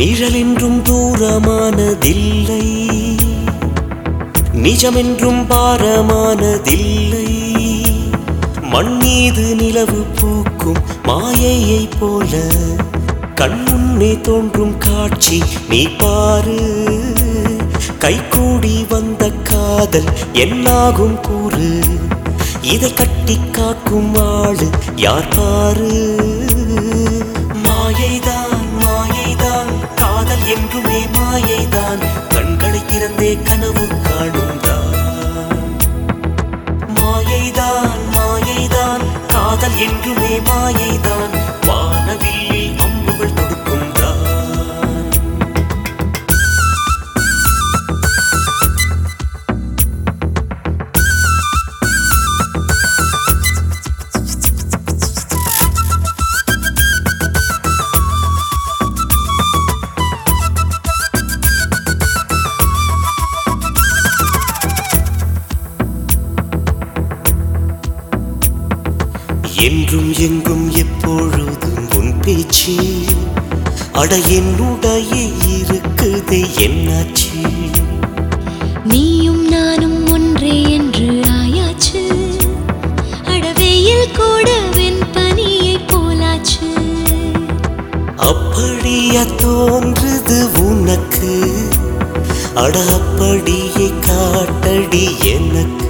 நிழலென்றும் தூரமானதில்லை நிஜமென்றும் பாரமானதில்லை மண் மீது நிலவு பூக்கும் மாயையைப் போல கண் முன்னே தோன்றும் காட்சி நீ பாரு கைகூடி வந்த காதல் என்னாகும் கூறு இதை கட்டி காக்கும் ஆளு யார் பாரு மாயைதான் மாயைதான் காதல் என்றுமே மாயைதான் கண்களை திறந்தே கனவு காணும் மாயைதான் மாயைதான் காதல் என்றுமே மாயைதான் வானவில்லில் அம்புகள் தொடுக்கும் தான் என்றும் எங்கும் எப்பொழுதும் உன் பேச்சு அட என்னுடைய இருக்குதே என்னாச்சு நீயும் நானும் ஒன்றே என்று ஆயாச்சு அடவையில் கூட வெண் பனியை போலாச்சு அப்படியா தோன்றுது உனக்கு அட அப்படியே காட்டடி எனக்கு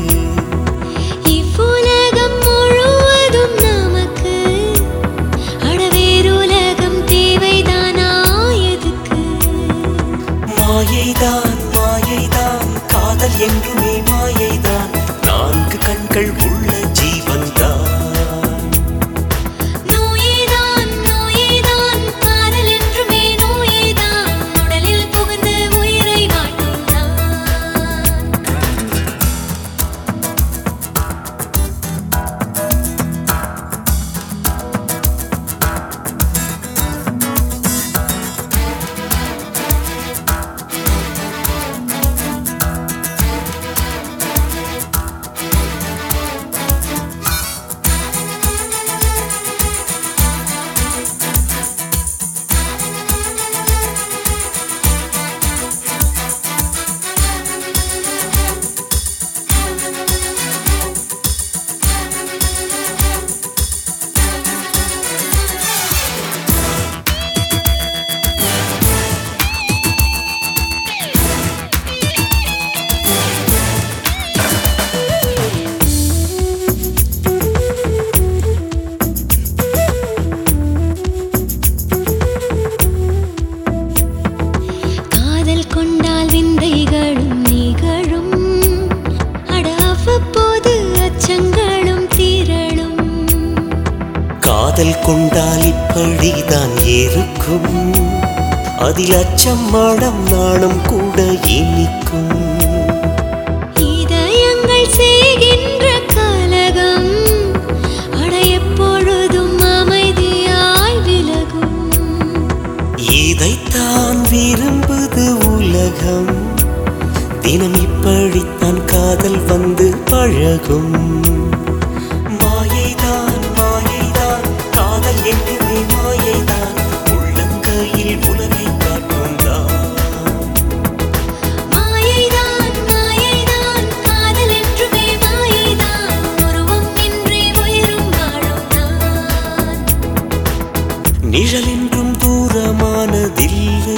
இவ்வுலகம் முழுவதும் நமக்கு அடவேருலகம் தேவைதானா எதுக்கு மாயைதான் மாயைதான் காதல் என்றுமே மாயைதான் நான்கு கண்கள் உள்ள ஜீவன்தான் நோயேதான் நோயேதான் காதல் என்றுமே நோயேதான் உடலில் புகுந்து உயிரை வாட்டும் தான் காதல் கொண்டால் விந்தைகளும் நிகழும் அட அவ்வப்போது அச்சங்களும் தீரலும் காதல் கொண்டால் இப்படிதான் இருக்கும் அதில் அச்சம் மாடம் நாணம் கூட இனிக்கும் இதயங்கள் செய்கின்ற கலகம் அட எப்பொழுதும் அமைதியாய் விலகும் இதைத்தான் விரும்புது உலகம் தினம் இப்படித்தான் காதல் வந்து பழகும் மாயைதான் மாயைதான் காதல் என்றுமே மாயைதான் உள்ளங்கையில் உலகை காட்டும் தான் மாயைதான் மாயைதான் காதல் என்றுமே மாயைதான் உருவம் இன்றி உயிரும் வாழும் நான் நிழலென்றும் தூரமானதில்லை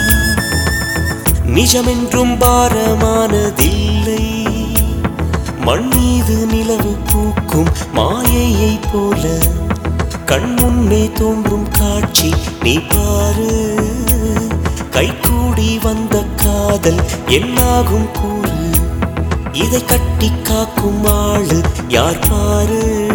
நிஜமென்றும் பாரமானதில்லை மண் மீது நிலவு பூக்கும் மாயையைப் போல கண் முன்னே தோன்றும் காட்சி நீ பாரு கைகூடி வந்த காதல் என்னாகும் கூறு இதை கட்டி காக்கும் ஆளு யார் பாரு